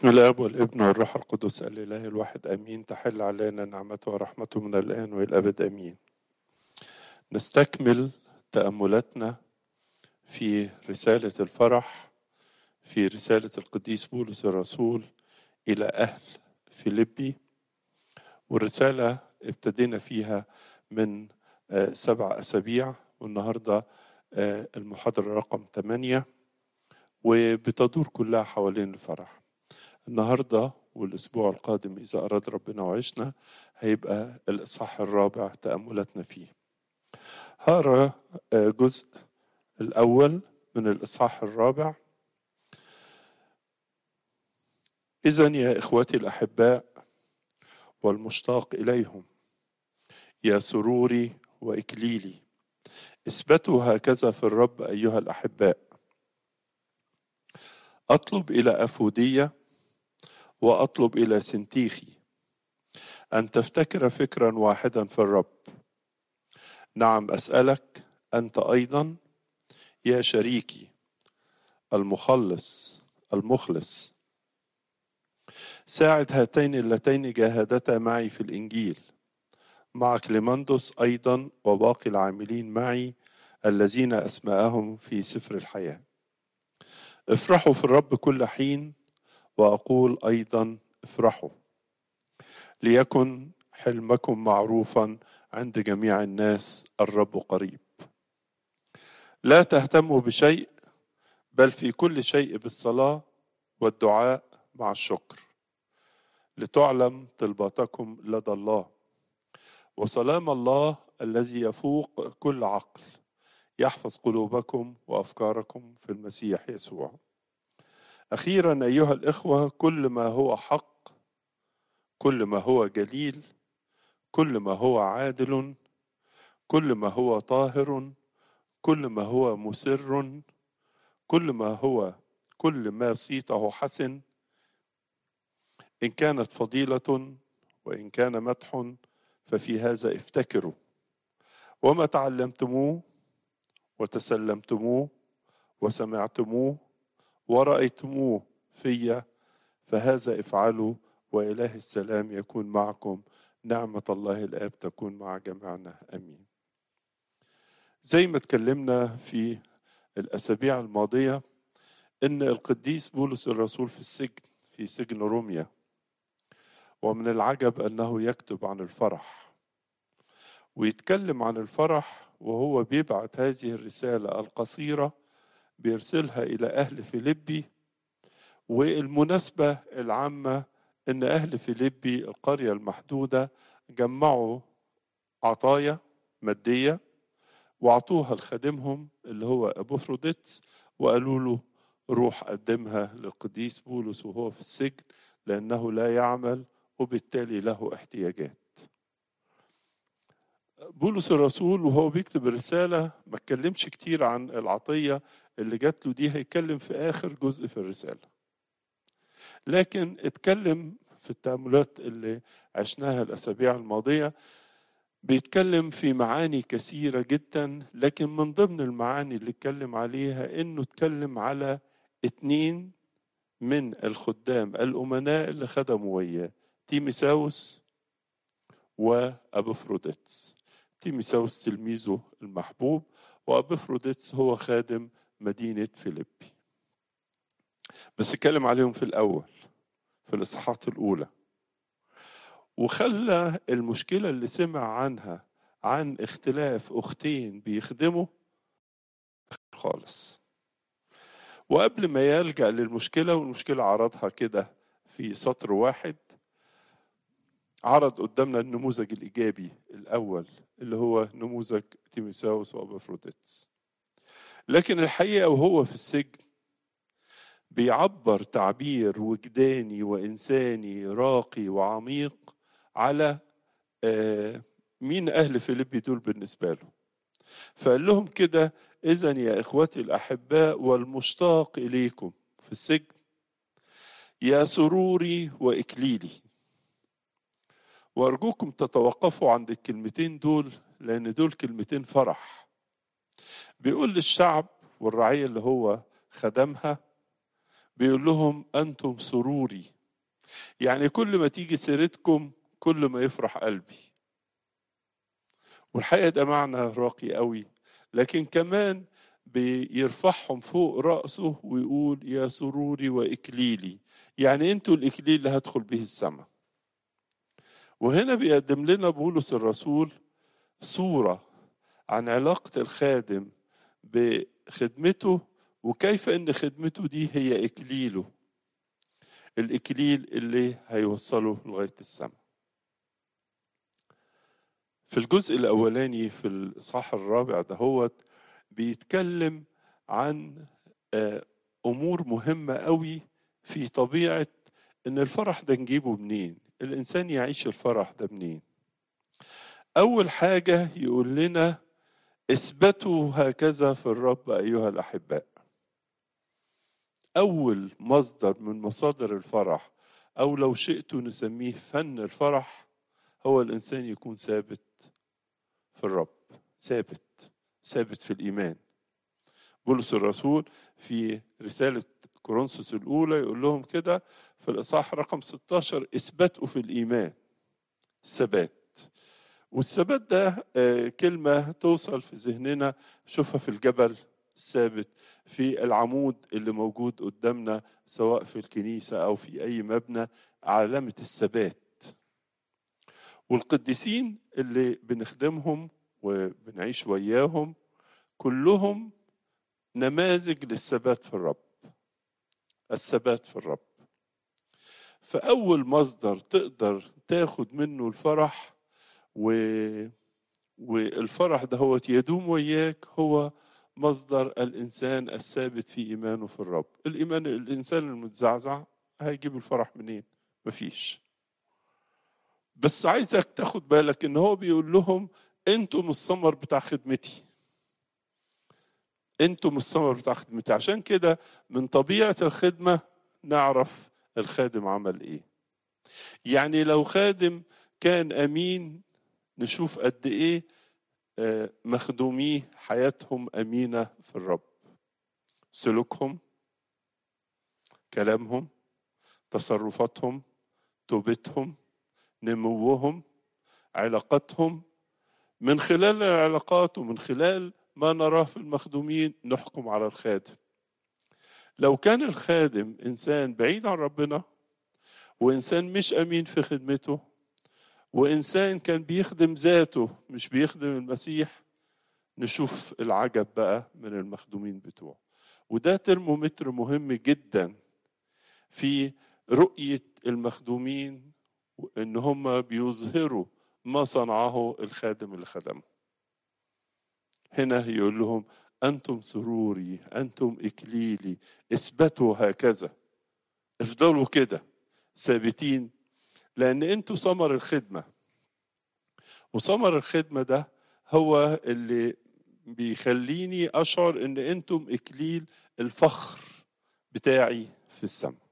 بسم الاب والابن والروح القدس الاله الواحد امين تحل علينا نعمته ورحمته من الان والى الابد امين نستكمل تاملاتنا في رساله الفرح في رساله القديس بولس الرسول الى اهل فيليبي والرساله ابتدينا فيها من سبع اسابيع والنهارده المحاضره رقم ثمانيه وبتدور كلها حوالين الفرح النهارده والاسبوع القادم اذا اراد ربنا وعشنا هيبقى الاصحاح الرابع تاملاتنا فيه هقرا جزء الاول من الاصحاح الرابع اذا يا اخوتي الاحباء والمشتاق اليهم يا سروري واكليلي اثبتوا هكذا في الرب ايها الاحباء اطلب الى افوديه واطلب الى سنتيخي ان تفتكر فكرا واحدا في الرب نعم اسالك انت ايضا يا شريكي المخلص المخلص ساعد هاتين اللتين جاهدتا معي في الانجيل مع كليماندوس ايضا وباقي العاملين معي الذين اسماءهم في سفر الحياه افرحوا في الرب كل حين واقول ايضا افرحوا ليكن حلمكم معروفا عند جميع الناس الرب قريب لا تهتموا بشيء بل في كل شيء بالصلاه والدعاء مع الشكر لتعلم طلباتكم لدى الله وسلام الله الذي يفوق كل عقل يحفظ قلوبكم وافكاركم في المسيح يسوع اخيرا ايها الاخوه كل ما هو حق كل ما هو جليل كل ما هو عادل كل ما هو طاهر كل ما هو مسر كل ما هو كل ما صيته حسن ان كانت فضيله وان كان مدح ففي هذا افتكروا وما تعلمتموه وتسلمتموه وسمعتموه ورأيتموه في فهذا افعلوا وإله السلام يكون معكم نعمة الله الآب تكون مع جميعنا أمين زي ما اتكلمنا في الأسابيع الماضية إن القديس بولس الرسول في السجن في سجن روميا ومن العجب أنه يكتب عن الفرح ويتكلم عن الفرح وهو بيبعت هذه الرسالة القصيرة بيرسلها إلى أهل فيليبي والمناسبة العامة إن أهل فيليبي القرية المحدودة جمعوا عطايا مادية وأعطوها لخادمهم اللي هو أبوفروديتس وقالوا له روح قدمها للقديس بولس وهو في السجن لأنه لا يعمل وبالتالي له احتياجات بولس الرسول وهو بيكتب الرسالة ما اتكلمش كتير عن العطية اللي جات له دي هيتكلم في آخر جزء في الرسالة لكن اتكلم في التأملات اللي عشناها الأسابيع الماضية بيتكلم في معاني كثيرة جدا لكن من ضمن المعاني اللي اتكلم عليها انه اتكلم على اتنين من الخدام الأمناء اللي خدموا وياه تيميساوس وأبوفروديتس تيميساوس تلميذه المحبوب وأبوفروديتس هو خادم مدينة فيليبي بس اتكلم عليهم في الأول في الإصحاحات الأولى وخلى المشكلة اللي سمع عنها عن اختلاف أختين بيخدموا خالص وقبل ما يلجأ للمشكلة والمشكلة عرضها كده في سطر واحد عرض قدامنا النموذج الإيجابي الأول اللي هو نموذج تيموساوس وأبوفروديتس لكن الحقيقة وهو في السجن بيعبر تعبير وجداني وإنساني راقي وعميق على مين أهل فيليبي دول بالنسبة له فقال لهم كده إذا يا إخوتي الأحباء والمشتاق إليكم في السجن يا سروري وإكليلي وأرجوكم تتوقفوا عند الكلمتين دول لأن دول كلمتين فرح بيقول للشعب والرعية اللي هو خدمها بيقول لهم أنتم سروري يعني كل ما تيجي سيرتكم كل ما يفرح قلبي والحقيقة ده معنى راقي قوي لكن كمان بيرفعهم فوق رأسه ويقول يا سروري وإكليلي يعني انتوا الإكليل اللي هدخل به السماء وهنا بيقدم لنا بولس الرسول صورة عن علاقة الخادم بخدمته وكيف ان خدمته دي هي إكليله الإكليل اللي هيوصله لغاية السماء في الجزء الأولاني في الإصحاح الرابع دهوت بيتكلم عن أمور مهمة قوي في طبيعة إن الفرح ده نجيبه منين الإنسان يعيش الفرح ده منين أول حاجة يقول لنا اثبتوا هكذا في الرب أيها الأحباء أول مصدر من مصادر الفرح أو لو شئت نسميه فن الفرح هو الإنسان يكون ثابت في الرب ثابت ثابت في الإيمان بولس الرسول في رسالة كورنثوس الأولى يقول لهم كده في الإصحاح رقم 16 اثبتوا في الإيمان الثبات والثبات ده كلمة توصل في ذهننا شوفها في الجبل الثابت في العمود اللي موجود قدامنا سواء في الكنيسة أو في أي مبنى علامة الثبات والقديسين اللي بنخدمهم وبنعيش وياهم كلهم نماذج للثبات في الرب الثبات في الرب فأول مصدر تقدر تاخد منه الفرح و... والفرح ده هو يدوم وياك هو مصدر الإنسان الثابت في إيمانه في الرب الإيمان الإنسان المتزعزع هيجيب الفرح منين مفيش بس عايزك تاخد بالك ان هو بيقول لهم انتم الثمر بتاع خدمتي انتم الثمر بتاع خدمتي عشان كده من طبيعه الخدمه نعرف الخادم عمل ايه يعني لو خادم كان امين نشوف قد ايه مخدوميه حياتهم امينه في الرب سلوكهم كلامهم تصرفاتهم توبتهم نموهم علاقاتهم من خلال العلاقات ومن خلال ما نراه في المخدومين نحكم على الخادم لو كان الخادم انسان بعيد عن ربنا وانسان مش امين في خدمته وانسان كان بيخدم ذاته مش بيخدم المسيح نشوف العجب بقى من المخدومين بتوعه وده ترمومتر مهم جدا في رؤيه المخدومين ان هم بيظهروا ما صنعه الخادم اللي خدمه هنا يقول لهم انتم سروري انتم اكليلي اثبتوا هكذا افضلوا كده ثابتين لان انتوا ثمر الخدمه وثمر الخدمه ده هو اللي بيخليني اشعر ان انتم اكليل الفخر بتاعي في السماء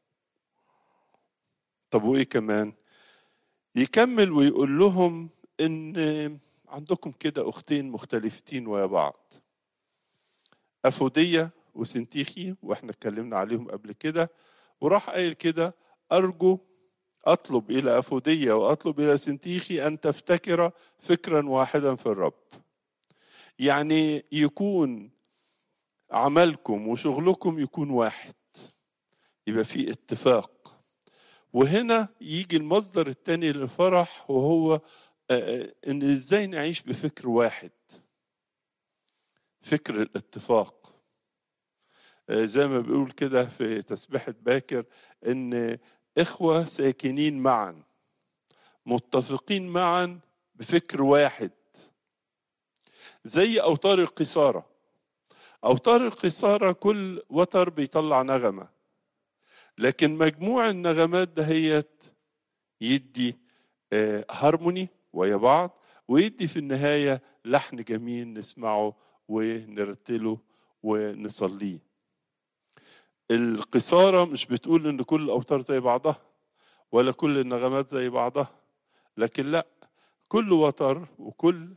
طب وايه كمان يكمل ويقول لهم ان عندكم كده اختين مختلفتين ويا بعض افوديه وسنتيخي واحنا اتكلمنا عليهم قبل كده وراح قايل كده ارجو اطلب الى افوديه واطلب الى سنتيخي ان تفتكر فكرا واحدا في الرب يعني يكون عملكم وشغلكم يكون واحد يبقى في اتفاق وهنا يجي المصدر الثاني للفرح وهو ان ازاي نعيش بفكر واحد فكر الاتفاق زي ما بيقول كده في تسبيحة باكر ان اخوة ساكنين معا متفقين معا بفكر واحد زي اوتار القصارة اوتار القصارة كل وتر بيطلع نغمة لكن مجموع النغمات دهيت يدي هارموني ويا بعض ويدي في النهاية لحن جميل نسمعه ونرتله ونصليه القصارة مش بتقول ان كل الاوتار زي بعضها ولا كل النغمات زي بعضها لكن لا كل وتر وكل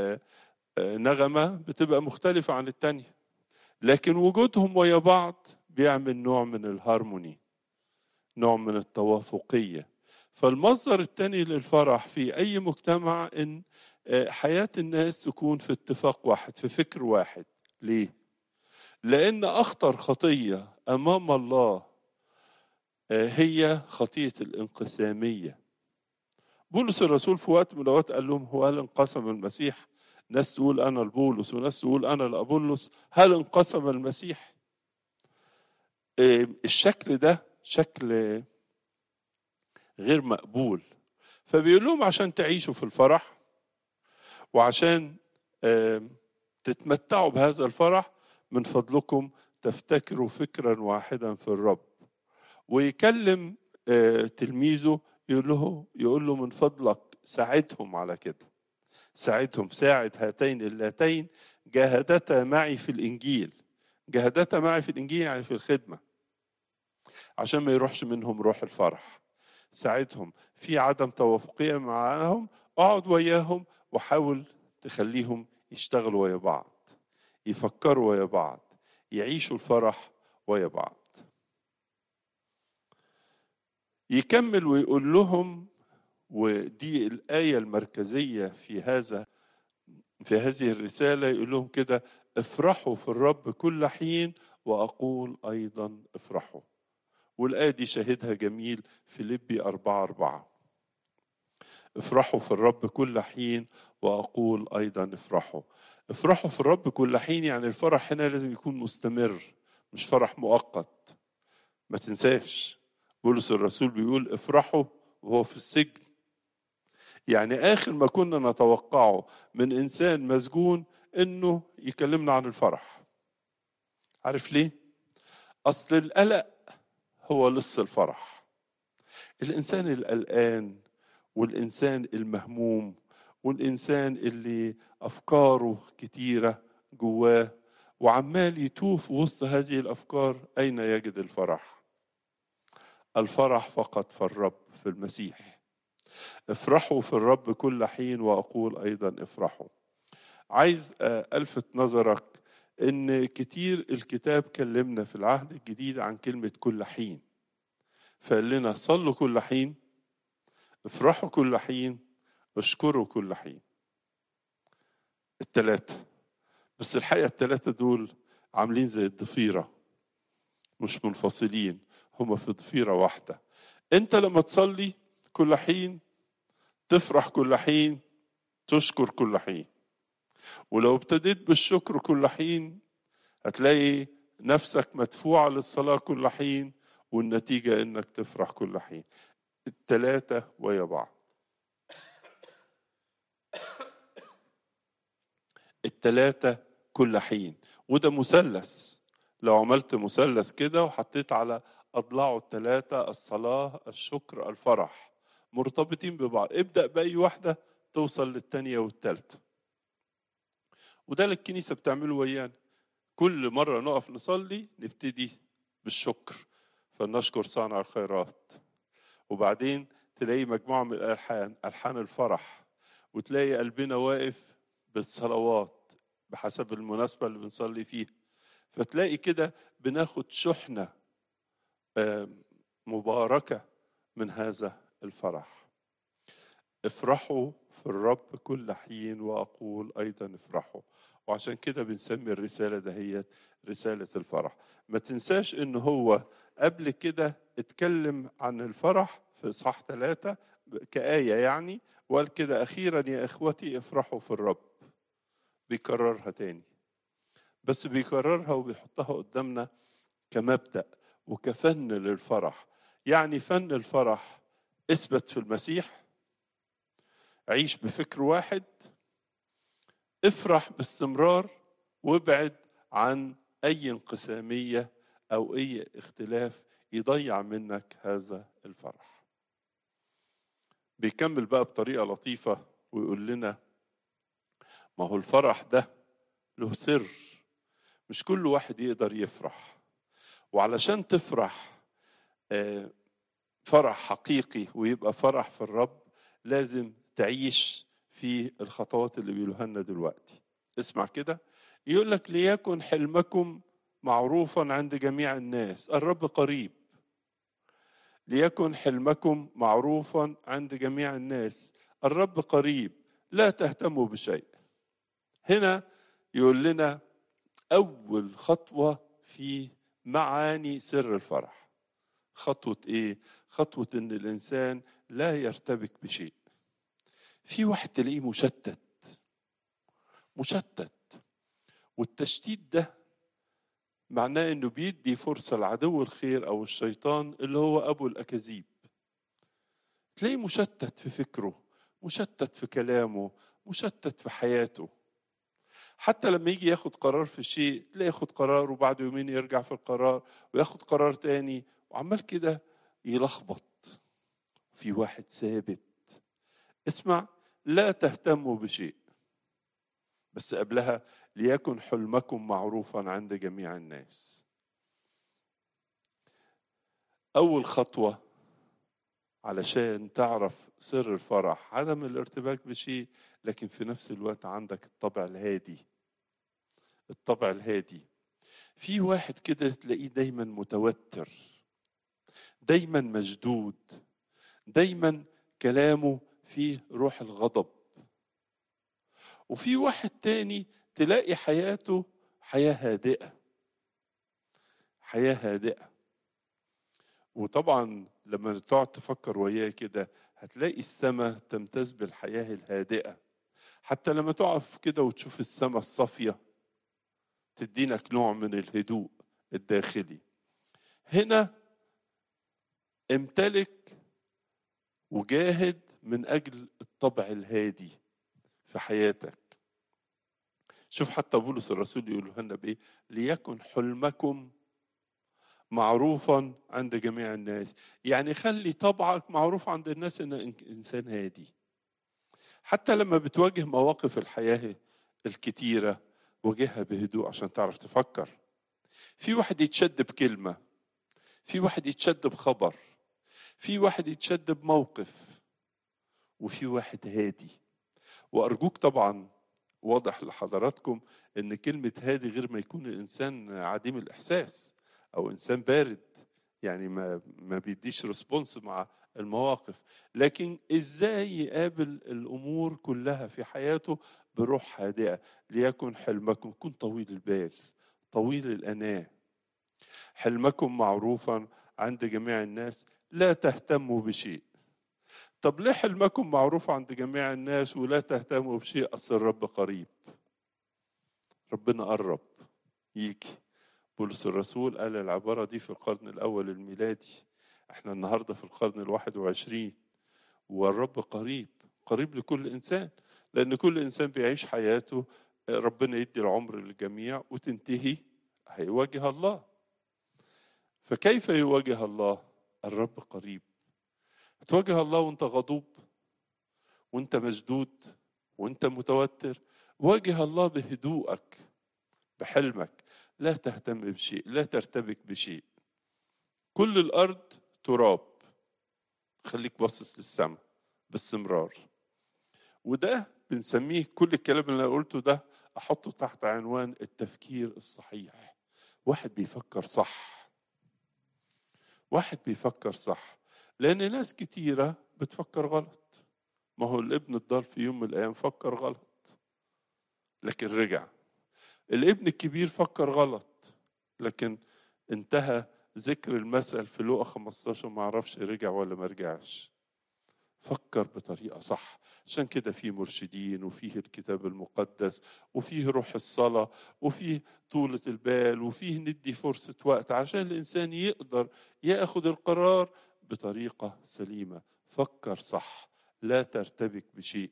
نغمة بتبقى مختلفة عن التانية لكن وجودهم ويا بعض بيعمل نوع من الهارموني نوع من التوافقية فالمصدر الثاني للفرح في أي مجتمع إن حياة الناس تكون في اتفاق واحد في فكر واحد ليه؟ لأن أخطر خطية أمام الله هي خطية الانقسامية بولس الرسول في وقت من الأوقات قال لهم هو هل انقسم المسيح؟ ناس تقول أنا لبولس وناس تقول أنا لأبولس هل انقسم المسيح؟ الشكل ده شكل غير مقبول فبيقول لهم عشان تعيشوا في الفرح وعشان تتمتعوا بهذا الفرح من فضلكم تفتكروا فكرا واحدا في الرب ويكلم تلميذه يقول له يقول له من فضلك ساعدهم على كده ساعدهم ساعد هاتين اللتين جاهدتا معي في الانجيل جاهدتا معي في الانجيل يعني في الخدمه عشان ما يروحش منهم روح الفرح ساعدهم في عدم توافقيه معاهم اقعد وياهم وحاول تخليهم يشتغلوا ويا بعض يفكروا ويا بعض يعيشوا الفرح ويا بعض يكمل ويقول لهم ودي الآية المركزية في هذا في هذه الرسالة يقول لهم كده افرحوا في الرب كل حين وأقول أيضا افرحوا والآية دي شاهدها جميل في لبي أربعة أربعة افرحوا في الرب كل حين وأقول أيضا افرحوا افرحوا في الرب كل حين يعني الفرح هنا لازم يكون مستمر مش فرح مؤقت ما تنساش بولس الرسول بيقول افرحوا وهو في السجن يعني آخر ما كنا نتوقعه من إنسان مسجون إنه يكلمنا عن الفرح عارف ليه؟ أصل القلق هو لص الفرح الإنسان القلقان والإنسان المهموم والإنسان اللي أفكاره كتيرة جواه وعمال يتوف وسط هذه الأفكار أين يجد الفرح الفرح فقط في الرب في المسيح افرحوا في الرب كل حين وأقول أيضا افرحوا عايز ألفت نظرك إن كتير الكتاب كلمنا في العهد الجديد عن كلمة كل حين فقال لنا صلوا كل حين افرحوا كل حين اشكروا كل حين التلاتة بس الحقيقة التلاتة دول عاملين زي الضفيرة مش منفصلين هما في ضفيرة واحدة انت لما تصلي كل حين تفرح كل حين تشكر كل حين ولو ابتديت بالشكر كل حين هتلاقي نفسك مدفوعة للصلاة كل حين والنتيجة انك تفرح كل حين التلاتة ويا بعض التلاتة كل حين وده مثلث لو عملت مثلث كده وحطيت على أضلاعه التلاتة الصلاة الشكر الفرح مرتبطين ببعض ابدأ بأي واحدة توصل للتانية والتالتة وده اللي الكنيسة بتعمله ويانا كل مرة نقف نصلي نبتدي بالشكر فلنشكر صانع الخيرات وبعدين تلاقي مجموعة من الألحان ألحان الفرح وتلاقي قلبنا واقف بالصلوات بحسب المناسبة اللي بنصلي فيها فتلاقي كده بناخد شحنة مباركة من هذا الفرح افرحوا في الرب كل حين وأقول أيضا افرحوا وعشان كده بنسمي الرسالة دهيت رسالة الفرح ما تنساش ان هو قبل كده اتكلم عن الفرح في إصحاح ثلاثة كآية يعني وقال كده أخيرا يا إخوتي افرحوا في الرب بيكررها تاني بس بيكررها وبيحطها قدامنا كمبدأ وكفن للفرح يعني فن الفرح اثبت في المسيح عيش بفكر واحد افرح باستمرار وابعد عن اي انقساميه او اي اختلاف يضيع منك هذا الفرح بيكمل بقى بطريقه لطيفه ويقول لنا ما هو الفرح ده له سر مش كل واحد يقدر يفرح وعلشان تفرح فرح حقيقي ويبقى فرح في الرب لازم تعيش في الخطوات اللي بيقولوها لنا دلوقتي اسمع كده يقول لك ليكن حلمكم معروفا عند جميع الناس الرب قريب ليكن حلمكم معروفا عند جميع الناس الرب قريب لا تهتموا بشيء هنا يقول لنا اول خطوه في معاني سر الفرح خطوه ايه خطوه ان الانسان لا يرتبك بشيء في واحد تلاقيه مشتت مشتت والتشتيت ده معناه انه بيدي فرصه لعدو الخير او الشيطان اللي هو ابو الاكاذيب تلاقيه مشتت في فكره مشتت في كلامه مشتت في حياته حتى لما يجي ياخد قرار في شيء تلاقيه ياخد قرار وبعد يومين يرجع في القرار وياخد قرار تاني وعمال كده يلخبط في واحد ثابت اسمع لا تهتموا بشيء بس قبلها ليكن حلمكم معروفا عند جميع الناس اول خطوه علشان تعرف سر الفرح عدم الارتباك بشيء لكن في نفس الوقت عندك الطبع الهادي الطبع الهادي في واحد كده تلاقيه دايما متوتر دايما مشدود دايما كلامه فيه روح الغضب وفي واحد تاني تلاقي حياته حياة هادئة حياة هادئة وطبعا لما تقعد تفكر وياه كده هتلاقي السماء تمتاز بالحياة الهادئة حتى لما تقف كده وتشوف السماء الصافية تدينك نوع من الهدوء الداخلي هنا امتلك وجاهد من اجل الطبع الهادي في حياتك شوف حتى بولس الرسول يقول لنا بايه ليكن حلمكم معروفا عند جميع الناس يعني خلي طبعك معروف عند الناس ان انسان هادي حتى لما بتواجه مواقف الحياه الكتيره واجهها بهدوء عشان تعرف تفكر في واحد يتشد بكلمه في واحد يتشد بخبر في واحد يتشد بموقف وفي واحد هادي وارجوك طبعا واضح لحضراتكم ان كلمه هادي غير ما يكون الانسان عديم الاحساس او انسان بارد يعني ما ما بيديش ريسبونس مع المواقف لكن ازاي يقابل الامور كلها في حياته بروح هادئه ليكن حلمكم كن طويل البال طويل الاناه حلمكم معروفا عند جميع الناس لا تهتموا بشيء طب ليه حلمكم معروف عند جميع الناس ولا تهتموا بشيء اصل الرب قريب ربنا قرب يجي بولس الرسول قال العبارة دي في القرن الأول الميلادي احنا النهاردة في القرن الواحد وعشرين والرب قريب قريب لكل إنسان لأن كل إنسان بيعيش حياته ربنا يدي العمر للجميع وتنتهي هيواجه الله فكيف يواجه الله الرب قريب هتواجه الله وانت غضوب وانت مشدود وانت متوتر واجه الله بهدوءك بحلمك لا تهتم بشيء لا ترتبك بشيء كل الارض تراب خليك باصص للسماء باستمرار وده بنسميه كل الكلام اللي انا قلته ده احطه تحت عنوان التفكير الصحيح واحد بيفكر صح واحد بيفكر صح لان ناس كتيره بتفكر غلط ما هو الابن الضال في يوم من الايام فكر غلط لكن رجع الابن الكبير فكر غلط لكن انتهى ذكر المثل في لوقا 15 ما اعرفش رجع ولا ما رجعش فكر بطريقة صح عشان كده في مرشدين وفيه الكتاب المقدس وفيه روح الصلاة وفيه طولة البال وفيه ندي فرصة وقت عشان الإنسان يقدر ياخد القرار بطريقة سليمة فكر صح لا ترتبك بشيء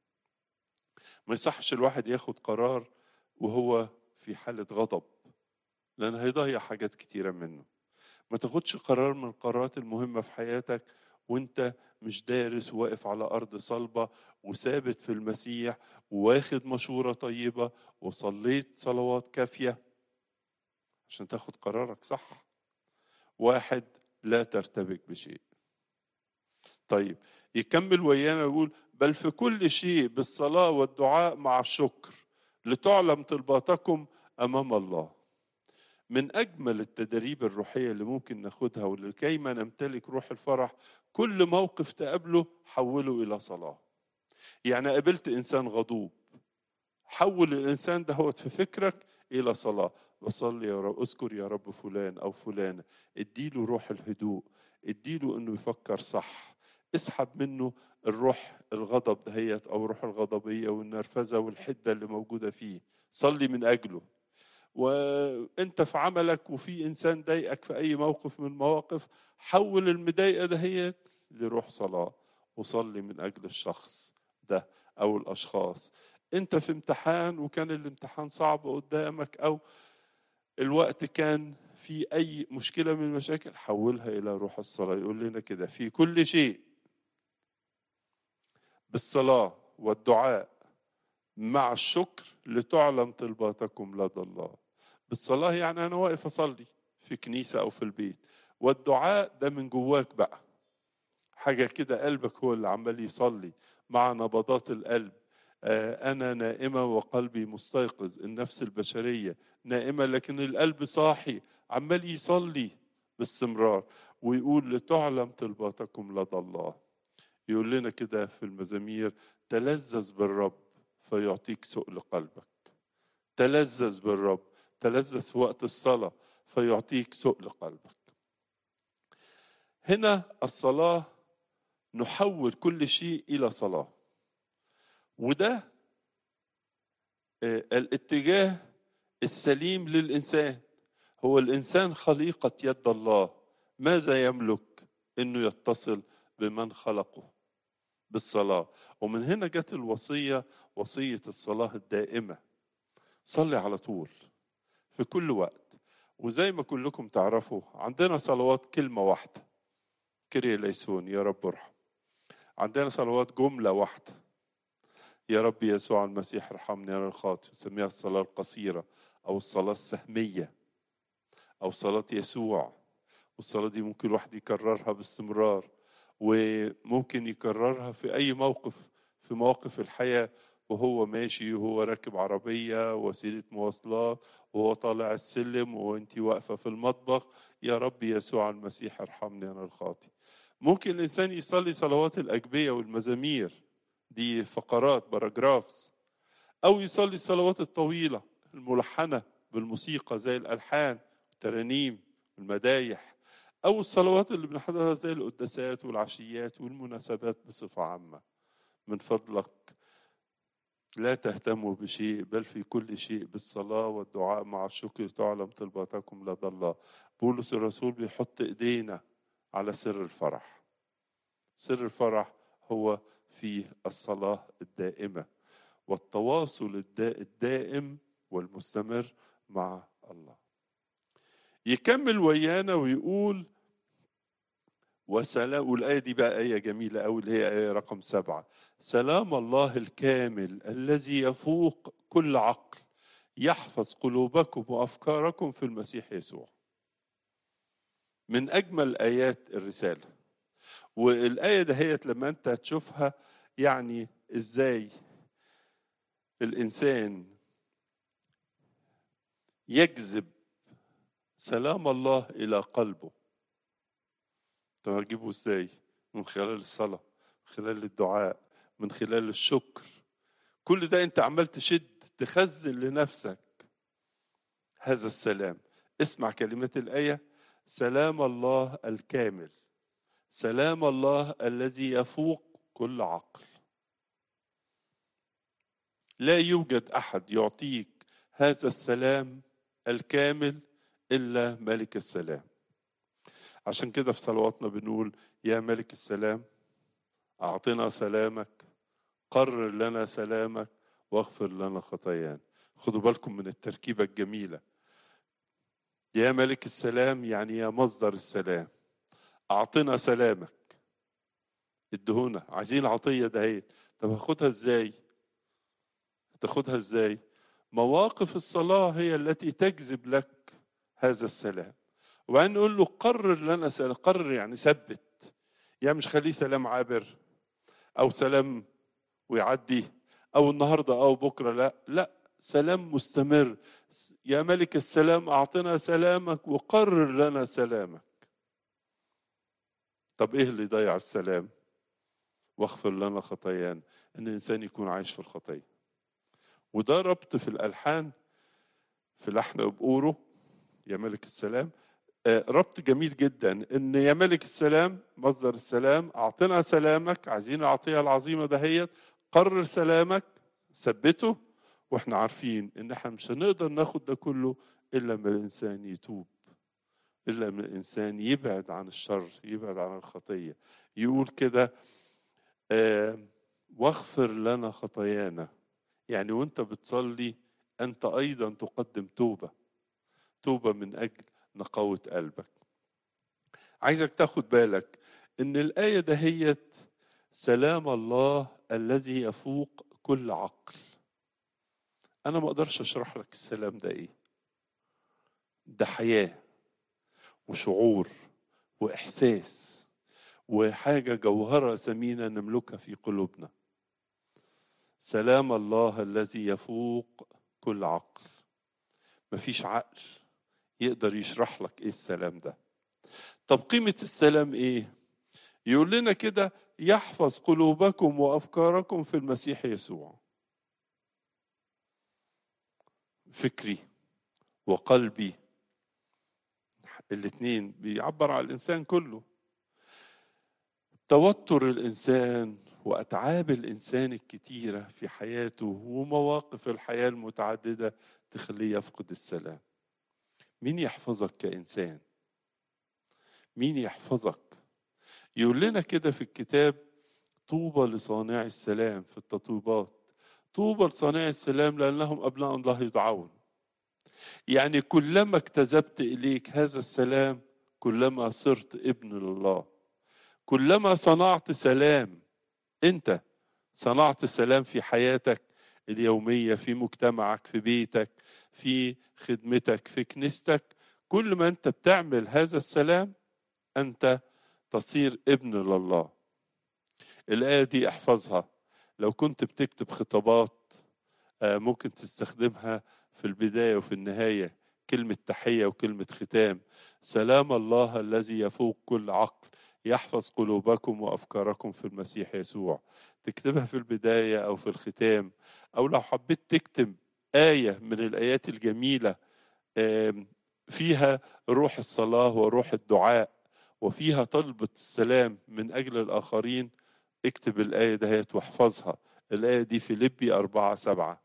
ما يصحش الواحد ياخد قرار وهو في حالة غضب لأن هيضيع حاجات كتيرة منه ما تاخدش قرار من القرارات المهمة في حياتك وانت مش دارس وواقف على أرض صلبة وثابت في المسيح وواخد مشورة طيبة وصليت صلوات كافية عشان تاخد قرارك صح واحد لا ترتبك بشيء طيب يكمل ويانا يقول بل في كل شيء بالصلاة والدعاء مع الشكر لتعلم طلباتكم امام الله من اجمل التدريب الروحيه اللي ممكن ناخدها ولكي ما نمتلك روح الفرح كل موقف تقابله حوله الى صلاه يعني قابلت انسان غضوب حول الانسان ده في فكرك الى صلاه بصلي يا رب اذكر يا رب فلان او فلانه اديله روح الهدوء اديله انه يفكر صح اسحب منه الروح الغضب دهيت او الروح الغضبيه والنرفزه والحده اللي موجوده فيه صلي من اجله وانت في عملك وفي انسان ضايقك في اي موقف من المواقف حول المضايقه دهيت لروح صلاه وصلي من اجل الشخص ده او الاشخاص انت في امتحان وكان الامتحان صعب قدامك او الوقت كان في اي مشكله من المشاكل حولها الى روح الصلاه يقول لنا كده في كل شيء بالصلاه والدعاء مع الشكر لتعلم طلباتكم لدى الله بالصلاه يعني انا واقف اصلي في كنيسه او في البيت والدعاء ده من جواك بقى حاجه كده قلبك هو اللي عمال يصلي مع نبضات القلب أنا نائمة وقلبي مستيقظ النفس البشرية نائمة لكن القلب صاحي عمال يصلي باستمرار ويقول لتعلم طلباتكم لدى الله يقول لنا كده في المزامير تلذذ بالرب فيعطيك سؤل قلبك تلذذ بالرب تلذذ في وقت الصلاة فيعطيك سؤل قلبك هنا الصلاة نحول كل شيء إلى صلاة وده الاتجاه السليم للإنسان هو الإنسان خليقة يد الله ماذا يملك إنه يتصل بمن خلقه بالصلاة ومن هنا جت الوصية وصية الصلاة الدائمة صلي على طول في كل وقت وزي ما كلكم تعرفوا عندنا صلوات كلمة واحدة كري ليسون يا رب ارحم عندنا صلوات جملة واحدة يا رب يسوع المسيح ارحمني انا الخاطئ نسميها الصلاة القصيرة أو الصلاة السهمية أو صلاة يسوع والصلاة دي ممكن الواحد يكررها باستمرار وممكن يكررها في أي موقف في مواقف الحياة وهو ماشي وهو راكب عربية وسيلة مواصلات وهو طالع السلم وانت واقفة في المطبخ يا رب يسوع المسيح ارحمني أنا الخاطئ ممكن الإنسان يصلي صلوات الأجبية والمزامير دي فقرات باراجرافز أو يصلي الصلوات الطويلة الملحنة بالموسيقى زي الألحان الترانيم المدايح أو الصلوات اللي بنحضرها زي القداسات والعشيات والمناسبات بصفة عامة من فضلك لا تهتموا بشيء بل في كل شيء بالصلاة والدعاء مع الشكر تعلم طلباتكم لدى الله بولس الرسول بيحط ايدينا على سر الفرح سر الفرح هو في الصلاة الدائمة والتواصل الدائم والمستمر مع الله يكمل ويانا ويقول وسلام والآية دي بقى آية جميلة أوي اللي هي آية رقم سبعة سلام الله الكامل الذي يفوق كل عقل يحفظ قلوبكم وأفكاركم في المسيح يسوع من أجمل آيات الرسالة والآية دهيت لما أنت تشوفها يعني إزاي الإنسان يجذب سلام الله إلى قلبه طب هجيبه ازاي من خلال الصلاة من خلال الدعاء من خلال الشكر كل ده انت عمال تشد تخزن لنفسك هذا السلام اسمع كلمات الآية سلام الله الكامل سلام الله الذي يفوق كل عقل لا يوجد أحد يعطيك هذا السلام الكامل إلا ملك السلام عشان كده في صلواتنا بنقول يا ملك السلام أعطنا سلامك قرر لنا سلامك واغفر لنا خطايانا خدوا بالكم من التركيبة الجميلة يا ملك السلام يعني يا مصدر السلام أعطنا سلامك ادهونا عايزين عطية دهيت طب هاخدها ازاي تاخدها ازاي مواقف الصلاة هي التي تجذب لك هذا السلام وبعدين نقول له قرر لنا سلام قرر يعني ثبت يعني مش خليه سلام عابر او سلام ويعدي او النهارده او بكره لا لا سلام مستمر يا ملك السلام اعطنا سلامك وقرر لنا سلامك طب ايه اللي يضيع السلام واغفر لنا خطايانا ان الانسان يكون عايش في الخطيه وده ربط في الالحان في لحن بقوره يا ملك السلام آه، ربط جميل جدا ان يا ملك السلام مصدر السلام اعطنا سلامك عايزين العطيه العظيمه دهيت قرر سلامك ثبته واحنا عارفين ان احنا مش هنقدر ناخد ده كله الا لما الانسان يتوب الا لما الانسان يبعد عن الشر يبعد عن الخطيه يقول كده آه واغفر لنا خطايانا يعني وانت بتصلي انت ايضا تقدم توبه توبه من اجل نقاوه قلبك عايزك تاخد بالك ان الايه دهيت سلام الله الذي يفوق كل عقل انا ما اقدرش اشرح لك السلام ده ايه ده حياه وشعور واحساس وحاجه جوهره ثمينه نملكها في قلوبنا سلام الله الذي يفوق كل عقل مفيش عقل يقدر يشرح لك ايه السلام ده طب قيمه السلام ايه يقول لنا كده يحفظ قلوبكم وافكاركم في المسيح يسوع فكري وقلبي الاثنين بيعبر على الانسان كله توتر الانسان واتعاب الانسان الكتيره في حياته ومواقف الحياه المتعدده تخليه يفقد السلام مين يحفظك كانسان مين يحفظك يقول لنا كده في الكتاب طوبى لصانع السلام في التطويبات طوبى لصانع السلام لانهم ابناء الله يدعون يعني كلما اكتسبت اليك هذا السلام كلما صرت ابن لله كلما صنعت سلام انت صنعت سلام في حياتك اليوميه في مجتمعك في بيتك في خدمتك في كنيستك كل ما انت بتعمل هذا السلام انت تصير ابن لله الايه دي احفظها لو كنت بتكتب خطابات ممكن تستخدمها في البدايه وفي النهايه كلمه تحيه وكلمه ختام سلام الله الذي يفوق كل عقل يحفظ قلوبكم وافكاركم في المسيح يسوع تكتبها في البدايه او في الختام او لو حبيت تكتب ايه من الايات الجميله فيها روح الصلاه وروح الدعاء وفيها طلبة السلام من أجل الآخرين اكتب الآية دهيت واحفظها الآية دي في لبي أربعة سبعة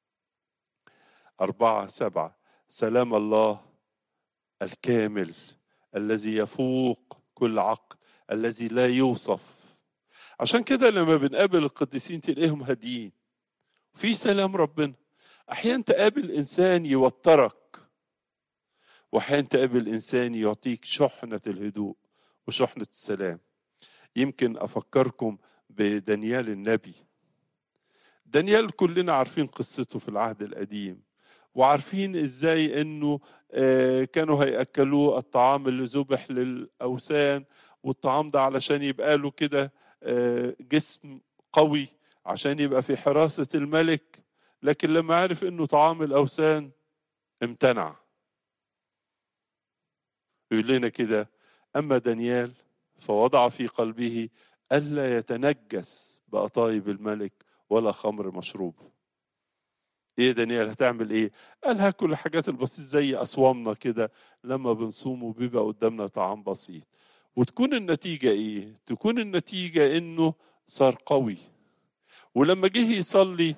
أربعة سبعة سلام الله الكامل الذي يفوق كل عقل الذي لا يوصف عشان كده لما بنقابل القديسين تلاقيهم هاديين في سلام ربنا أحيانا تقابل إنسان يوترك وأحيانا تقابل إنسان يعطيك شحنة الهدوء وشحنة السلام يمكن أفكركم بدانيال النبي دانيال كلنا عارفين قصته في العهد القديم وعارفين ازاي انه كانوا هياكلوه الطعام اللي ذبح للاوثان والطعام ده علشان يبقى له كده جسم قوي عشان يبقى في حراسه الملك لكن لما عرف انه طعام الاوثان امتنع يقول لنا كده أما دانيال فوضع في قلبه ألا يتنجس بأطايب الملك ولا خمر مشروب ايه دانيال هتعمل ايه قال هاكل الحاجات البسيط زي اصوامنا كده لما بنصوم وبيبقى قدامنا طعام بسيط وتكون النتيجة ايه تكون النتيجة انه صار قوي ولما جه يصلي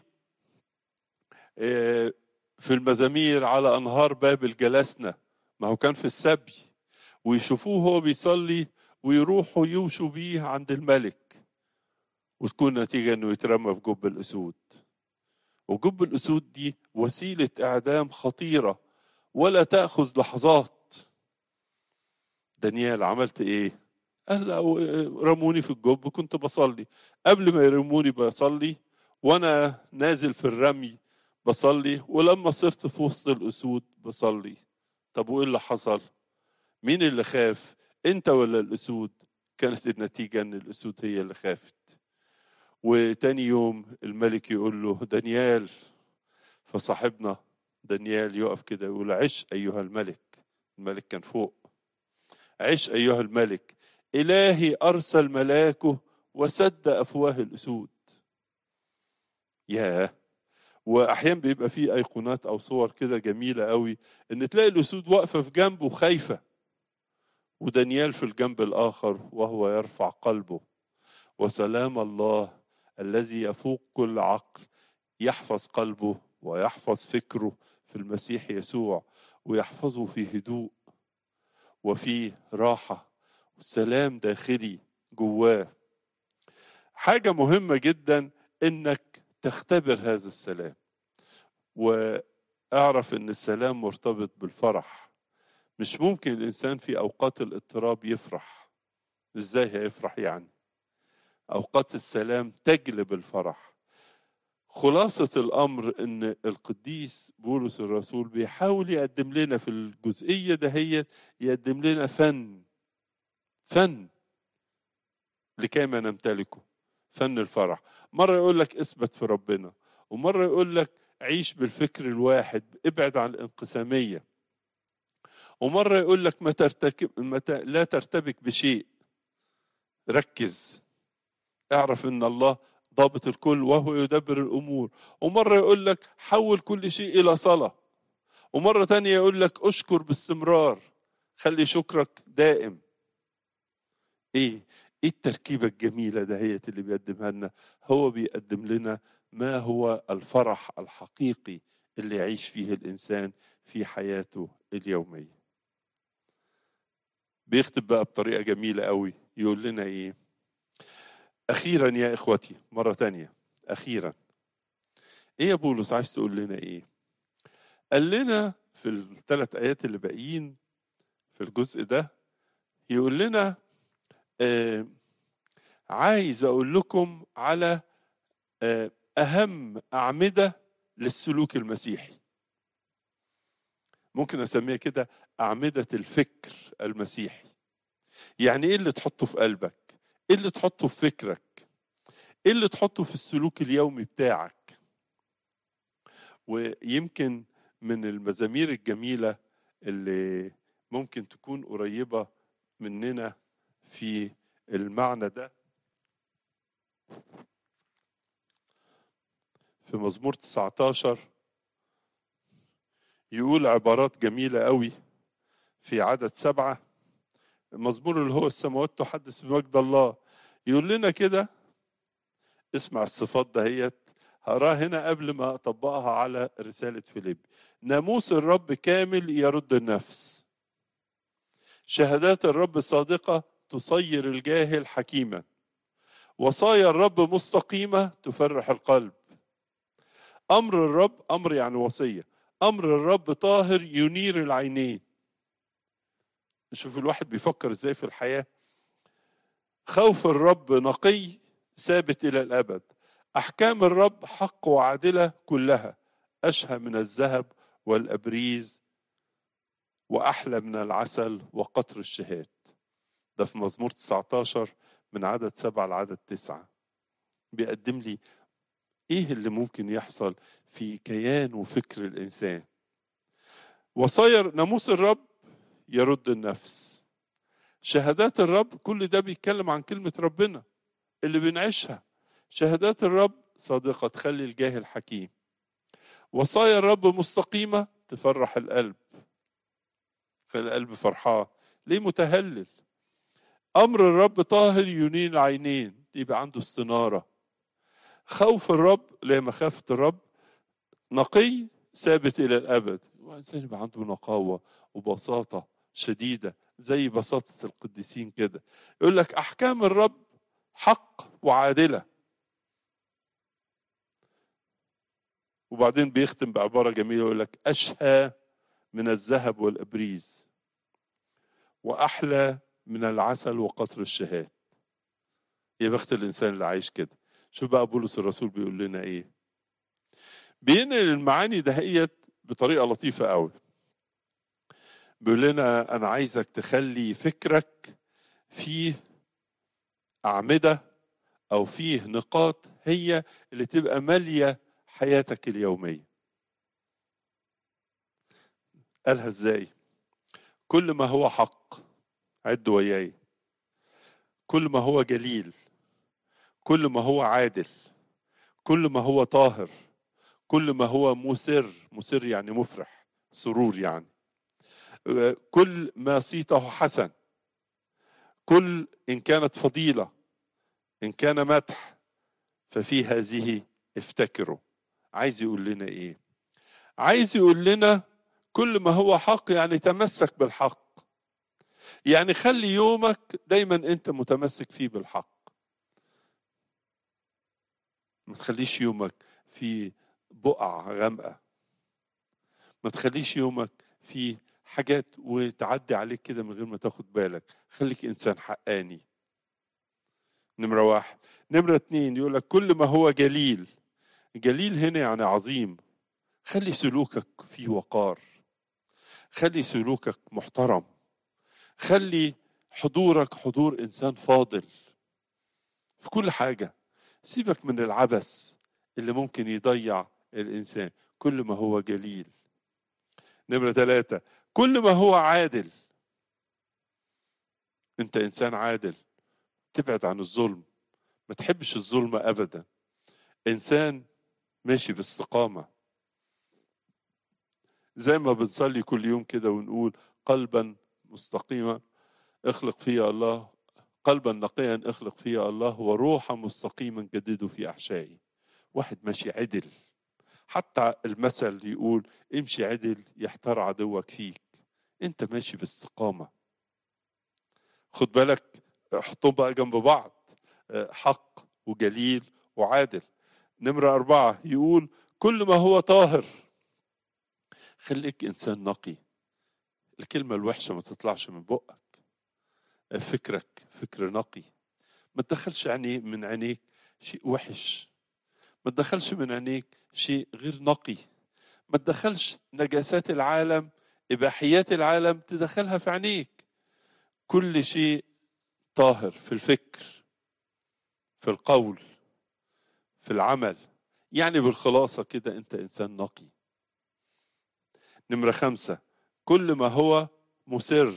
في المزامير على انهار بابل جلسنا ما هو كان في السبي ويشوفوه هو بيصلي ويروحوا يوشوا بيه عند الملك وتكون نتيجة انه يترمى في جب الاسود وجب الاسود دي وسيلة اعدام خطيرة ولا تأخذ لحظات دانيال عملت ايه قال رموني في الجب كنت بصلي قبل ما يرموني بصلي وانا نازل في الرمي بصلي ولما صرت في وسط الاسود بصلي طب وايه اللي حصل مين اللي خاف انت ولا الاسود كانت النتيجه ان الاسود هي اللي خافت وتاني يوم الملك يقول له دانيال فصاحبنا دانيال يقف كده يقول عش ايها الملك الملك كان فوق عش ايها الملك الهي ارسل ملاكه وسد افواه الاسود ياه واحيانا بيبقى فيه ايقونات او صور كده جميله قوي ان تلاقي الاسود واقفه في جنبه خايفه ودانيال في الجنب الاخر وهو يرفع قلبه وسلام الله الذي يفوق كل عقل يحفظ قلبه ويحفظ فكره في المسيح يسوع ويحفظه في هدوء وفي راحه وسلام داخلي جواه حاجه مهمه جدا انك تختبر هذا السلام واعرف ان السلام مرتبط بالفرح مش ممكن الانسان في اوقات الاضطراب يفرح ازاي هيفرح يعني اوقات السلام تجلب الفرح خلاصة الأمر إن القديس بولس الرسول بيحاول يقدم لنا في الجزئية دهيت يقدم لنا فن فن لكي ما نمتلكه فن الفرح مرة يقول لك اثبت في ربنا ومرة يقول لك عيش بالفكر الواحد ابعد عن الانقسامية ومرة يقول لك ما ترتكب ما لا ترتبك بشيء ركز اعرف ان الله ضابط الكل وهو يدبر الامور ومرة يقول لك حول كل شيء الى صلاة ومرة تانية يقول لك اشكر باستمرار خلي شكرك دائم ايه ايه التركيبة الجميلة دهيت اللي بيقدمها لنا هو بيقدم لنا ما هو الفرح الحقيقي اللي يعيش فيه الانسان في حياته اليومية بيختم بقى بطريقة جميلة قوي يقول لنا ايه اخيرا يا اخوتي مرة تانية اخيرا ايه يا بولس عايز تقول لنا ايه قال لنا في الثلاث ايات اللي باقيين في الجزء ده يقول لنا آه عايز اقول لكم على آه اهم اعمده للسلوك المسيحي ممكن اسميها كده اعمده الفكر المسيحي يعني ايه اللي تحطه في قلبك ايه اللي تحطه في فكرك ايه اللي تحطه في السلوك اليومي بتاعك ويمكن من المزامير الجميله اللي ممكن تكون قريبه مننا في المعنى ده في مزمور 19 يقول عبارات جميلة قوي في عدد سبعة المزمور اللي هو السماوات تحدث بمجد الله يقول لنا كده اسمع الصفات دهيت هقراها هنا قبل ما اطبقها على رسالة فيليب ناموس الرب كامل يرد النفس شهادات الرب صادقة تصير الجاهل حكيما وصايا الرب مستقيمة تفرح القلب أمر الرب أمر يعني وصية أمر الرب طاهر ينير العينين شوف الواحد بيفكر ازاي في الحياة خوف الرب نقي ثابت إلى الأبد أحكام الرب حق وعادلة كلها أشهى من الذهب والأبريز وأحلى من العسل وقطر الشهاد ده في مزمور 19 من عدد سبعة لعدد تسعة بيقدم لي ايه اللي ممكن يحصل في كيان وفكر الانسان وصايا ناموس الرب يرد النفس شهادات الرب كل ده بيتكلم عن كلمة ربنا اللي بنعيشها شهادات الرب صادقة تخلي الجاهل حكيم وصايا الرب مستقيمة تفرح القلب خلي القلب فرحان ليه متهلل أمر الرب طاهر ينين العينين يبقى عنده استنارة خوف الرب لا مخافة الرب نقي ثابت إلى الأبد الإنسان يبقى عنده نقاوة وبساطة شديدة زي بساطة القديسين كده يقول لك أحكام الرب حق وعادلة وبعدين بيختم بعبارة جميلة يقول لك أشهى من الذهب والإبريز وأحلى من العسل وقطر الشهاد يا بخت الإنسان اللي عايش كده شوف بقى بولس الرسول بيقول لنا إيه بينقل المعاني دهيت بطريقة لطيفة قوي بيقول لنا أنا عايزك تخلي فكرك فيه أعمدة أو فيه نقاط هي اللي تبقى مالية حياتك اليومية قالها ازاي كل ما هو حق عد وياي كل ما هو جليل كل ما هو عادل كل ما هو طاهر كل ما هو مسر مسر يعني مفرح سرور يعني كل ما صيته حسن كل ان كانت فضيله ان كان مدح ففي هذه افتكروا عايز يقول لنا ايه عايز يقول لنا كل ما هو حق يعني تمسك بالحق يعني خلي يومك دايما انت متمسك فيه بالحق ما تخليش يومك في بقع غامقه ما تخليش يومك في حاجات وتعدي عليك كده من غير ما تاخد بالك خليك انسان حقاني نمرة واحد نمرة اتنين يقول لك كل ما هو جليل جليل هنا يعني عظيم خلي سلوكك فيه وقار خلي سلوكك محترم خلي حضورك حضور انسان فاضل في كل حاجه سيبك من العبث اللي ممكن يضيع الانسان كل ما هو جليل نمرة ثلاثة كل ما هو عادل انت انسان عادل تبعد عن الظلم ما تحبش الظلم ابدا انسان ماشي باستقامه زي ما بنصلي كل يوم كده ونقول قلبا مستقيما اخلق فيا الله قلبا نقيا اخلق فيا الله وروحا مستقيما جدده في احشائي واحد ماشي عدل حتى المثل يقول امشي عدل يحتار عدوك فيك انت ماشي باستقامه خد بالك حطهم بقى جنب بعض حق وجليل وعادل نمرة أربعة يقول كل ما هو طاهر خليك إنسان نقي الكلمة الوحشة ما تطلعش من بقك فكرك فكر نقي ما تدخلش عيني من عينيك شيء وحش ما تدخلش من عينيك شيء غير نقي ما تدخلش نجاسات العالم إباحيات العالم تدخلها في عينيك كل شيء طاهر في الفكر في القول في العمل يعني بالخلاصة كده أنت إنسان نقي نمرة خمسة كل ما هو مسر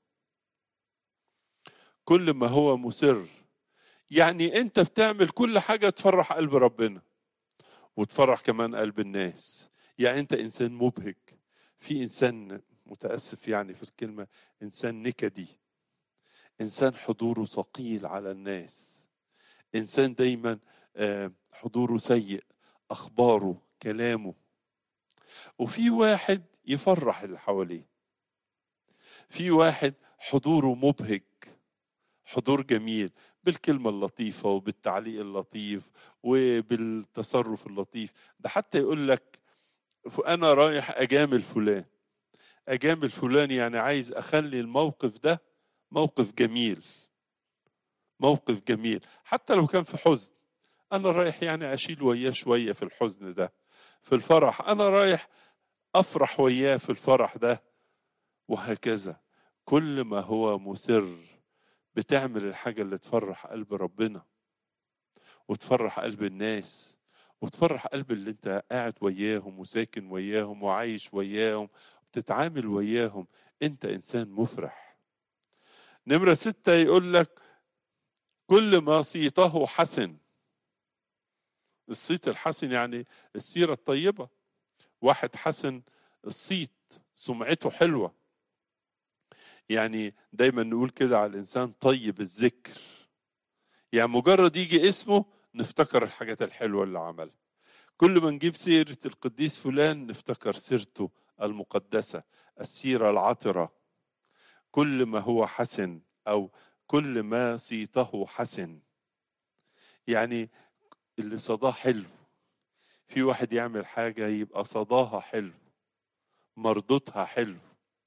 كل ما هو مسر يعني أنت بتعمل كل حاجة تفرح قلب ربنا وتفرح كمان قلب الناس يعني أنت إنسان مبهج في إنسان متأسف يعني في الكلمة إنسان نكدي إنسان حضوره ثقيل على الناس إنسان دايما حضوره سيء أخباره كلامه وفي واحد يفرح اللي حواليه في واحد حضوره مبهج حضور جميل بالكلمة اللطيفة وبالتعليق اللطيف وبالتصرف اللطيف ده حتى يقول لك أنا رايح أجامل فلان أجامل فلان يعني عايز أخلي الموقف ده موقف جميل موقف جميل حتى لو كان في حزن أنا رايح يعني أشيل وياه شوية في الحزن ده في الفرح أنا رايح أفرح وياه في الفرح ده وهكذا كل ما هو مسر بتعمل الحاجة اللي تفرح قلب ربنا وتفرح قلب الناس وتفرح قلب اللي انت قاعد وياهم وساكن وياهم وعايش وياهم وبتتعامل وياهم انت انسان مفرح نمرة ستة يقول لك كل ما صيته حسن الصيت الحسن يعني السيرة الطيبة واحد حسن الصيت سمعته حلوة يعني دايما نقول كده على الإنسان طيب الذكر يعني مجرد يجي اسمه نفتكر الحاجات الحلوة اللي عملها كل ما نجيب سيرة القديس فلان نفتكر سيرته المقدسة السيرة العطرة كل ما هو حسن أو كل ما صيته حسن يعني اللي صداه حلو في واحد يعمل حاجة يبقى صداها حلو مردودها حلو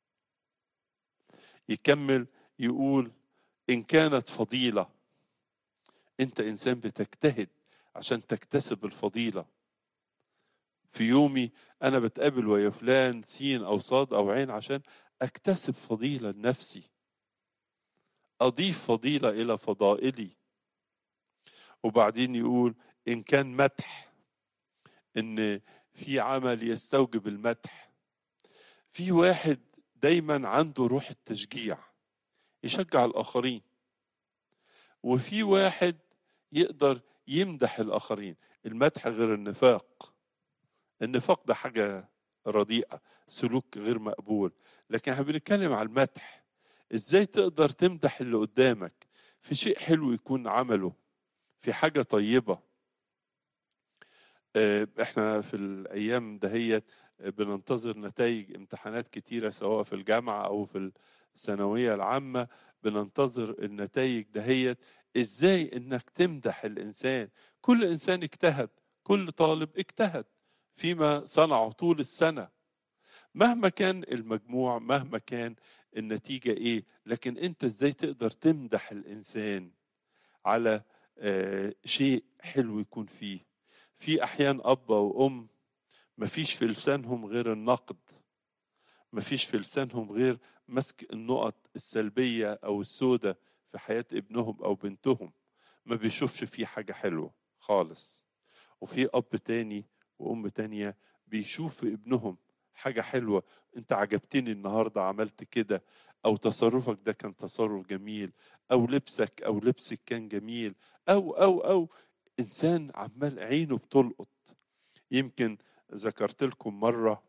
يكمل يقول إن كانت فضيلة أنت إنسان بتجتهد عشان تكتسب الفضيلة في يومي أنا بتقابل ويا فلان سين أو صاد أو عين عشان أكتسب فضيلة لنفسي أضيف فضيلة إلى فضائلي وبعدين يقول إن كان مدح إن في عمل يستوجب المدح في واحد دايما عنده روح التشجيع يشجع الآخرين وفي واحد يقدر يمدح الآخرين المدح غير النفاق النفاق ده حاجة رديئة سلوك غير مقبول لكن احنا بنتكلم على المدح ازاي تقدر تمدح اللي قدامك في شيء حلو يكون عمله في حاجة طيبة آه، احنا في الايام دهيت بننتظر نتائج امتحانات كتيرة سواء في الجامعة او في الثانوية العامة بننتظر النتائج دهيت ازاي انك تمدح الانسان كل انسان اجتهد كل طالب اجتهد فيما صنعه طول السنة مهما كان المجموع مهما كان النتيجة ايه لكن انت ازاي تقدر تمدح الانسان على آه، شيء حلو يكون فيه في احيان اب وام مفيش في لسانهم غير النقد مفيش في لسانهم غير مسك النقط السلبية او السوداء في حياة ابنهم او بنتهم ما بيشوفش فيه حاجة حلوة خالص وفي اب تاني وام تانية بيشوف في ابنهم حاجة حلوة انت عجبتني النهاردة عملت كده او تصرفك ده كان تصرف جميل او لبسك او لبسك كان جميل او او او انسان عمال عينه بتلقط يمكن ذكرت لكم مرة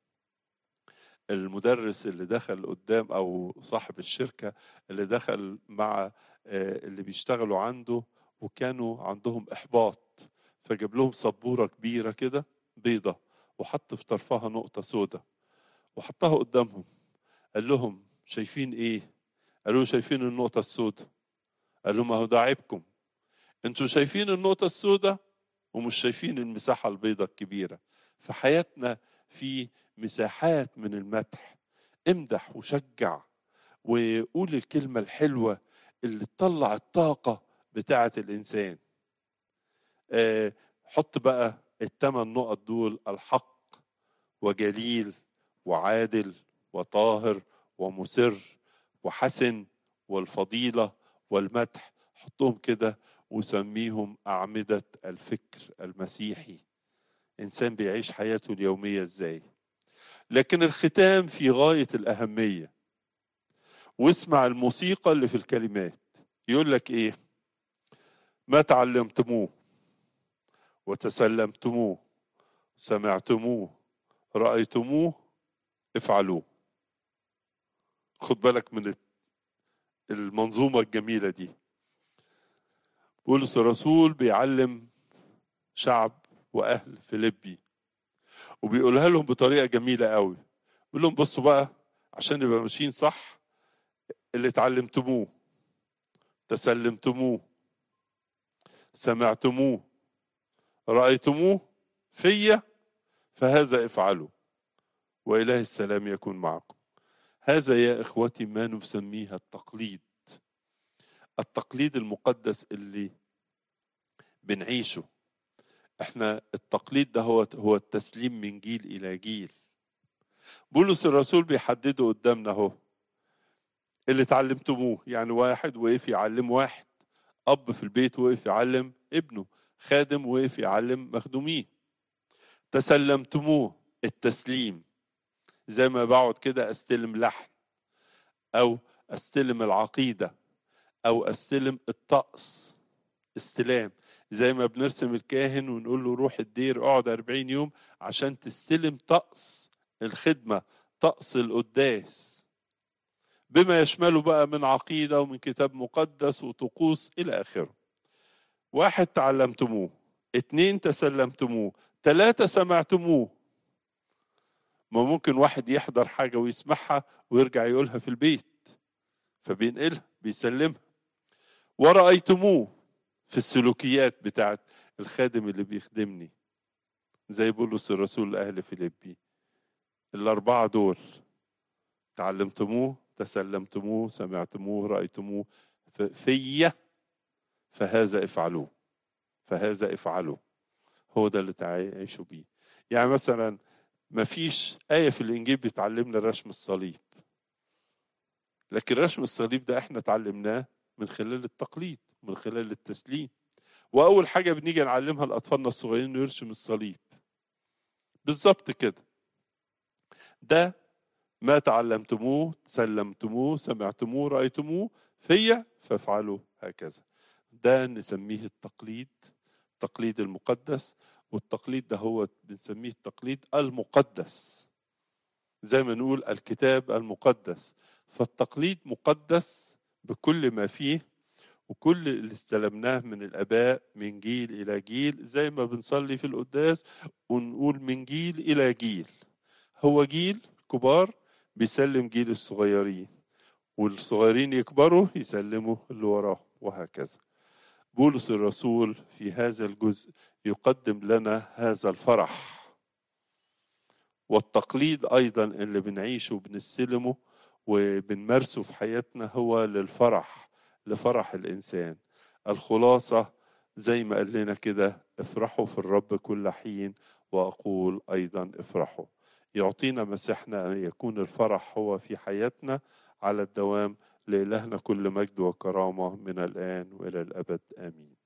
المدرس اللي دخل قدام او صاحب الشركة اللي دخل مع آه، اللي بيشتغلوا عنده وكانوا عندهم احباط فجاب لهم سبورة كبيرة كده بيضة وحط في طرفها نقطة سودة وحطها قدامهم قال لهم شايفين ايه قالوا له شايفين النقطة السوداء قال لهم اهو ده عيبكم انتوا شايفين النقطة السوداء ومش شايفين المساحة البيضاء الكبيرة في حياتنا في مساحات من المدح امدح وشجع وقول الكلمة الحلوة اللي تطلع الطاقة بتاعة الإنسان آه، حط بقى الثمان نقط دول الحق وجليل وعادل وطاهر ومسر وحسن والفضيلة والمدح حطهم كده وسميهم أعمدة الفكر المسيحي إنسان بيعيش حياته اليومية إزاي لكن الختام في غاية الأهمية واسمع الموسيقى اللي في الكلمات يقول لك إيه ما تعلمتموه وتسلمتموه سمعتموه رأيتموه افعلوه خد بالك من المنظومة الجميلة دي بولس الرسول بيعلم شعب وأهل فيليبي وبيقولها لهم بطريقة جميلة قوي بيقول لهم بصوا بقى عشان نبقى ماشيين صح اللي اتعلمتموه تسلمتموه سمعتموه رأيتموه فيا فهذا افعلوا وإله السلام يكون معكم هذا يا إخوتي ما نسميها التقليد التقليد المقدس اللي بنعيشه احنا التقليد ده هو هو التسليم من جيل الى جيل بولس الرسول بيحدده قدامنا اهو اللي اتعلمتموه يعني واحد وقف يعلم واحد اب في البيت وقف يعلم ابنه خادم وقف يعلم مخدوميه تسلمتموه التسليم زي ما بقعد كده استلم لحن او استلم العقيده او استلم الطقس استلام زي ما بنرسم الكاهن ونقول له روح الدير اقعد 40 يوم عشان تستلم طقس الخدمه طقس القداس بما يشمله بقى من عقيده ومن كتاب مقدس وطقوس الى اخره واحد تعلمتموه اتنين تسلمتموه ثلاثة سمعتموه ما ممكن واحد يحضر حاجة ويسمعها ويرجع يقولها في البيت فبينقلها بيسلمها ورأيتموه في السلوكيات بتاعت الخادم اللي بيخدمني زي بولس الرسول لأهل فيليبي الأربعة دول تعلمتموه تسلمتموه سمعتموه رأيتموه فيا فهذا افعلوه فهذا افعلوا هو ده اللي تعيشوا بيه يعني مثلا ما فيش آية في الإنجيل بتعلمنا رسم الصليب لكن رسم الصليب ده احنا تعلمناه من خلال التقليد من خلال التسليم وأول حاجة بنيجي نعلمها لأطفالنا الصغيرين إنه يرسم الصليب بالظبط كده ده ما تعلمتموه سلمتموه سمعتموه رأيتموه فيا فافعلوا هكذا ده نسميه التقليد التقليد المقدس والتقليد ده هو بنسميه التقليد المقدس زي ما نقول الكتاب المقدس فالتقليد مقدس بكل ما فيه وكل اللي استلمناه من الآباء من جيل إلى جيل زي ما بنصلي في القداس ونقول من جيل إلى جيل هو جيل كبار بيسلم جيل الصغيرين والصغيرين يكبروا يسلموا اللي وراه وهكذا بولس الرسول في هذا الجزء يقدم لنا هذا الفرح والتقليد ايضا اللي بنعيشه وبنستلمه وبنمارسه في حياتنا هو للفرح لفرح الانسان الخلاصه زي ما قال لنا كده افرحوا في الرب كل حين واقول ايضا افرحوا يعطينا مسيحنا ان يكون الفرح هو في حياتنا على الدوام لإلهنا كل مجد وكرامه من الان والى الابد امين